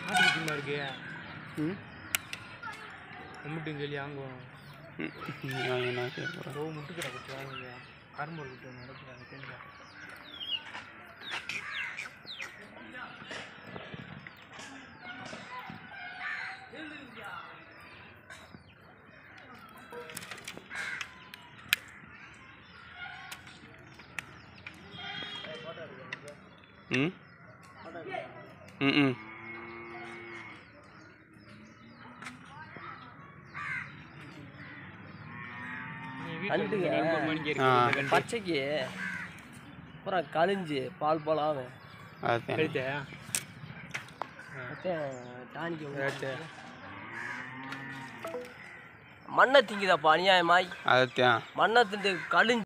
மாட்டுக்குட்டிமா இருக்கு ம் முட்டுன்னு சொல்லி வாங்குவோம் ம், நீ வாங்கி நான் செய்ய போகிறேன் ஓ முட்டுக்கடை குட்டி வாங்குங்க கரும்பு குட்டி நடக்கிறாங்க தெரிஞ்சா ம் ம் ம் நீ வீட்டில் ரெண்டு மூணு மணிக்கு ஆ. இருக்கு கண்டு பச்சைக்கு அப்புறம் கழிஞ்சு பால் பால் ஆகும் அதுதான் கழுத்த டானிக்கு கழுத்து மண்ணை திங்குதாப்பா அநியாயமாய் அதுதான் மண்ணை திண்டு கழிஞ்சு